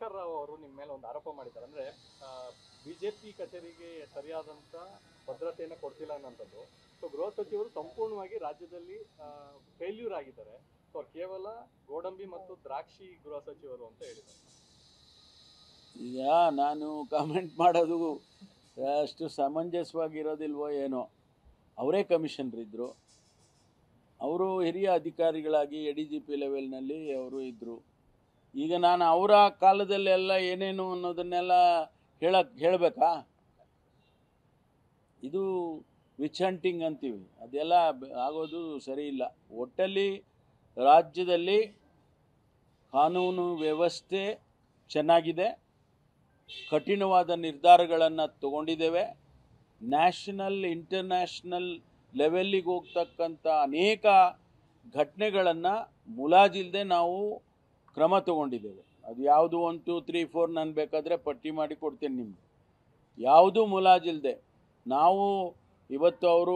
R Rao ಅವರು ನಿಮ್ಮ ಮೇಲೆ ಒಂದು ಆರೋಪ ಮಾಡಿದ್ದಾರೆ ಅಂದ್ರೆ ಬಿಜೆಪಿ ಕಚೇರಿಗೆ ಸರಿಯಾದಂತ ಭದ್ರತೆಯನ್ನು ಕೊಡ್ತಿಲ್ಲ ಅನ್ನೋಂಥದ್ದು ಸೊ ಗೃಹ ಸಚಿವರು ಸಂಪೂರ್ಣವಾಗಿ ರಾಜ್ಯದಲ್ಲಿ ಫೇಲ್ಯೂರ್ ಆಗಿದ್ದಾರೆ ಸೊ ಅವ್ರು ಕೇವಲ ಗೋಡಂಬಿ ಮತ್ತು ದ್ರಾಕ್ಷಿ ಗೃಹ ಸಚಿವರು ಅಂತ ಹೇಳಿದ್ದಾರೆ ಈಗ ನಾನು ಕಾಮೆಂಟ್ ಮಾಡೋದು ಅಷ್ಟು ಸಮಂಜಸವಾಗಿರೋದಿಲ್ವೋ ಏನೋ ಅವರೇ ಕಮಿಷನರ್ ಇದ್ದರು ಅವರು ಹಿರಿಯ ಅಧಿಕಾರಿಗಳಾಗಿ ಎ ಡಿ ಜಿ ಪಿ ಲೆವೆಲ್ನಲ್ಲಿ ಅವರು ಇದ್ದರು ಈಗ ನಾನು ಅವರ ಕಾಲದಲ್ಲೆಲ್ಲ ಏನೇನು ಅನ್ನೋದನ್ನೆಲ್ಲ ಹೇಳಕ್ ಹೇಳಬೇಕಾ ಇದು ವಿಚ್ ಹಂಟಿಂಗ್ ಅಂತೀವಿ ಅದೆಲ್ಲ ಬ- ಆಗೋದು ಸರಿ ಇಲ್ಲ ಒಟ್ಟಲ್ಲಿ ರಾಜ್ಯದಲ್ಲಿ ಕಾನೂನು ವ್ಯವಸ್ಥೆ ಚೆನ್ನಾಗಿದೆ ಕಠಿಣವಾದ ನಿರ್ಧಾರಗಳನ್ನು ತಗೊಂಡಿದ್ದೇವೆ ನ್ಯಾಷನಲ್ ಇಂಟರ್ನ್ಯಾಷನಲ್ ಲೆವೆಲ್ಲಿಗೆ ಹೋಗ್ತಕ್ಕಂಥ ಅನೇಕ ಘಟನೆಗಳನ್ನು ಮುಲಾಜಿಲ್ಲದೆ ನಾವು ಕ್ರಮ ತಗೊಂಡಿದ್ದೇವೆ ಅದು ಯಾವುದು ಒನ್ ಟು ತ್ರೀ ಫೋರ್ ನಾನು ಬೇಕಾದರೆ ಪಟ್ಟಿ ಮಾಡಿ ಕೊಡ್ತೇನೆ ನಿಮಗೆ ಯಾವುದೂ ಮುಲಾಜಿಲ್ಲದೆ ನಾವು ಇವತ್ತು ಅವರು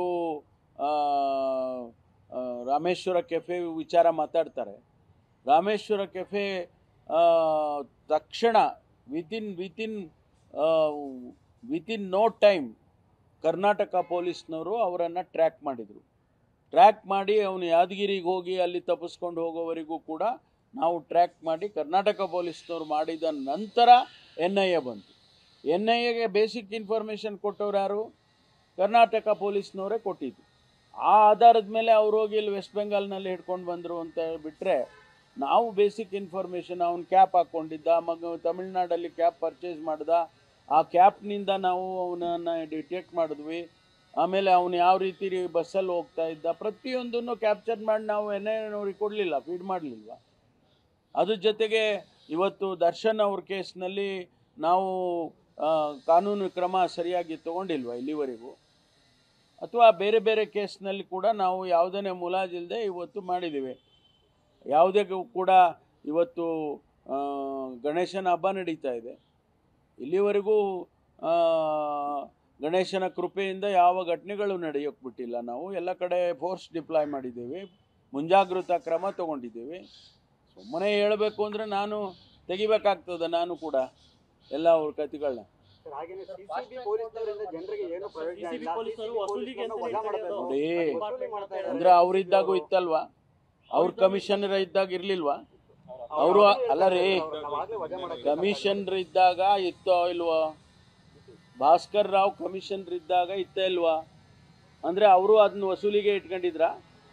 ರಾಮೇಶ್ವರ ಕೆಫೆ ವಿಚಾರ ಮಾತಾಡ್ತಾರೆ ರಾಮೇಶ್ವರ ಕೆಫೆ ಆ, ತಕ್ಷಣ within within within no time Karnataka ಪೊಲೀಸ್ನವರು ಅವರನ್ನು ಟ್ರ್ಯಾಕ್ ಮಾಡಿದರು ಟ್ರ್ಯಾಕ್ ಮಾಡಿ ಅವನು ಯಾದಗಿರಿಗೆ ಹೋಗಿ ಅಲ್ಲಿ ತಪ್ಪಿಸ್ಕೊಂಡು ಹೋಗೋವರೆಗೂ ಕೂಡ ನಾವು ಟ್ರ್ಯಾಕ್ ಮಾಡಿ ಕರ್ನಾಟಕ ಪೊಲೀಸ್ನವ್ರು ಮಾಡಿದ ನಂತರ ಎನ್ ಐ ಎ ಬಂತು ಎನ್ ಐ ಎಗೆ ಬೇಸಿಕ್ ಇನ್ಫಾರ್ಮೇಷನ್ ಕೊಟ್ಟವ್ರು ಯಾರು ಕರ್ನಾಟಕ ಪೊಲೀಸ್ನವರೇ ಕೊಟ್ಟಿದ್ದು ಆ ಆಧಾರದ ಮೇಲೆ ಅವ್ರು ಹೋಗಿ ಇಲ್ಲಿ ವೆಸ್ಟ್ ಬೆಂಗಾಲ್ನಲ್ಲಿ ಹಿಡ್ಕೊಂಡು ಬಂದರು ಅಂತ ಬಿಟ್ಟರೆ ನಾವು ಬೇಸಿಕ್ ಇನ್ಫಾರ್ಮೇಷನ್ ಅವ್ನು ಕ್ಯಾಪ್ ಹಾಕ್ಕೊಂಡಿದ್ದ ಮಗ ತಮಿಳ್ನಾಡಲ್ಲಿ ಕ್ಯಾಪ್ ಪರ್ಚೇಸ್ ಮಾಡ್ದ ಆ ಕ್ಯಾಪ್ನಿಂದ ನಾವು ಅವನನ್ನು ಡಿಟೆಕ್ಟ್ ಮಾಡಿದ್ವಿ ಆಮೇಲೆ ಅವನು ಯಾವ ರೀತಿ ಬಸ್ಸಲ್ಲಿ ಹೋಗ್ತಾ ಇದ್ದ ಪ್ರತಿಯೊಂದನ್ನು ಕ್ಯಾಪ್ಚರ್ ಮಾಡಿ ನಾವು ಎನ್ಐನವ್ರಿಗೆ ಕೊಡಲಿಲ್ಲ ಫೀಡ್ ಮಾಡಲಿಲ್ವ ಅದ್ರ ಜೊತೆಗೆ ಇವತ್ತು ದರ್ಶನ್ ಅವ್ರ ಕೇಸ್ನಲ್ಲಿ ನಾವು ಆ, ಕಾನೂನು ಕ್ರಮ ಸರಿಯಾಗಿ ತಗೊಂಡಿಲ್ವ ಇಲ್ಲಿವರೆಗೂ ಅಥವಾ ಬೇರೆ ಬೇರೆ ಕೇಸ್ನಲ್ಲಿ ಕೂಡ ನಾವು ಯಾವುದನ್ನೇ ಮುಲಾಜಿಲ್ಲದೆ ಇವತ್ತು ಮಾಡಿದ್ದೀವಿ ಯಾವುದೇ ಕೂಡ ಇವತ್ತು ಆ, ಗಣೇಶನ ಹಬ್ಬ ನಡೀತಾ ಇದೆ ಇಲ್ಲಿವರೆಗೂ ಆ, ಗಣೇಶನ ಕೃಪೆಯಿಂದ ಯಾವ ಘಟನೆಗಳು ನಡೆಯೋಕ್ಕೆ ಬಿಟ್ಟಿಲ್ಲ ನಾವು ಎಲ್ಲ ಕಡೆ ಫೋರ್ಸ್ ಡಿಪ್ಲಾಯ್ ಮಾಡಿದ್ದೇವೆ ಮುಂಜಾಗೃತಾ ಕ್ರಮ ತಗೊಂಡಿದ್ದೇವೆ ಸುಮ್ಮನೆ ಹೇಳಬೇಕು ಅಂದರೆ ನಾನು ತೆಗಿಬೇಕಾಗ್ತದೆ ನಾನು ಕೂಡ ಎಲ್ಲ ಅವ್ರ ಕತೆಗಳನ್ನ ಹಾಗೇನೆ ಸಿಸಿಬಿ ಪೊಲೀಸರಿಂದ ಜನರಿಗೆ ಏನು ಪ್ರಯೋಜನ CCB ಇಲ್ಲ ಪೊಲೀಸರು ವಸೂಲಿಗೆ ಅಂತ ವಜಾ ಹೇಳ್ತಾ ಮಾಡ್ತಾರೆ. ನೋಡಿ ವಸೂಲಿ ಮಾಡ್ತಾ ಇದ್ದಾರೆ. ಅಂದ್ರೆ ಅವರಿದ್ದಾಗೂ ಇತ್ತಲ್ವಾ ಅವ್ರ ಕಮಿಷನರ್ ಇದ್ದಾಗ ಇರ್ಲಿಲ್ವಾ ಅವರು ಅಲ್ಲ ರೀ ನಾವು ಆಗ್ಲೇ ವಜಾ ಮಾಡಕ್ಕೆ ಕಮಿಷನರ್ ಇದ್ದಾಗ ಇತ್ತೋ ಇಲ್ವೋ ಭಾಸ್ಕರ್ ರಾವ್ ಕಮಿಷನರ್ ಇದ್ದಾಗ ಇತ್ತ ಇಲ್ವಾ ಅಂದ್ರೆ ಅವರು ಅದನ್ನ ವಸೂಲಿಗೆ ಇಟ್ಕೊಂಡಿದ್ರ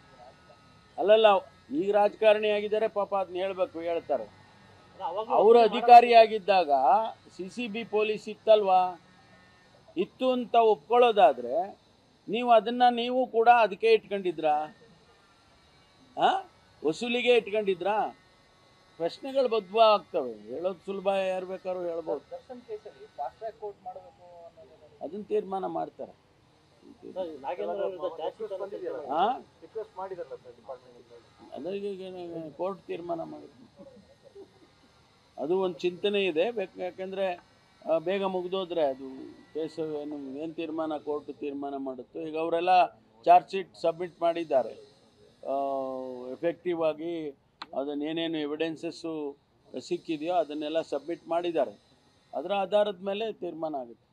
ಅಲ್ಲಲ್ಲ ಈಗ ರಾಜಕಾರಣಿ ಆಗಿದ್ದಾರೆ ಪಾಪ ಅದನ್ನ ಹೇಳ್ಬೇಕು ಹೇಳ್ತಾರೆ ಅವರು ಅಧಿಕಾರಿಯಾಗಿದ್ದಾಗ ಸಿ ಸಿ ಬಿ ಪೊಲೀಸ್ ಇತ್ತಲ್ವಾ ಇತ್ತು ಅಂತ ಒಪ್ಕೊಳ್ಳೋದಾದ್ರೆ ನೀವು ಅದನ್ನ ನೀವು ಕೂಡ ಅದಕ್ಕೆ ಇಟ್ಕೊಂಡಿದ್ರಾ ಆ ವಸೂಲಿಗೆ ಇಟ್ಕೊಂಡಿದ್ರಾ ಪ್ರಶ್ನೆಗಳು ಬದ್ಧ ಆಗ್ತವೆ ಹೇಳೋದು ಸುಲಭ ಯಾರು ಬೇಕಾದ್ರೂ ಹೇಳ್ಬೋದು ದರ್ಶನ್ ಕೇಸಲ್ಲಿ ಫಾಸ್ಟ್ ಟ್ರ್ಯಾಕ್ ಕೋರ್ಟ್ ಮಾಡಬೇಕು ಅನ್ನೋದು ಅದನ್ನ ತೀರ್ಮಾನ ಮಾಡ್ತಾರೆ ನಾಗೇಂದ್ರ ವಿರುದ್ಧ ಜಾಸ್ತಿ ಬಂದಿದೆಯಲ್ಲ. ಆ ರಿಕ್ವೆಸ್ಟ್ ಮಾಡಿದಾರಲ್ಲ ಸರ್ ಡಿಪಾರ್ಟ್ಮೆಂಟ್ ಅದರಿಗೆ ಕೋರ್ಟ್ ತೀರ್ಮಾನ ಮಾಡಿ ಅದು ಒಂದು ಚಿಂತನೆ ಇದೆ ಬೇಕು ಯಾಕೆಂದರೆ ಬೇಗ ಮುಗಿದೋದ್ರೆ ಅದು ಕೇಸು ಏನು ಏನು ತೀರ್ಮಾನ ಕೋರ್ಟ್ ತೀರ್ಮಾನ ಮಾಡುತ್ತೋ ಈಗ ಅವರೆಲ್ಲ ಚಾರ್ಜ್ ಶೀಟ್ ಸಬ್ಮಿಟ್ ಮಾಡಿದ್ದಾರೆ ಎಫೆಕ್ಟಿವ್ ಆಗಿ ಅದನ್ನ ಏನೇನು ಎವಿಡೆನ್ಸಸ್ಸು ಸಿಕ್ಕಿದೆಯೋ ಅದನ್ನೆಲ್ಲ ಸಬ್ಮಿಟ್ ಮಾಡಿದ್ದಾರೆ ಅದರ ಆಧಾರದ ಮೇಲೆ ತೀರ್ಮಾನ ಆಗುತ್ತೆ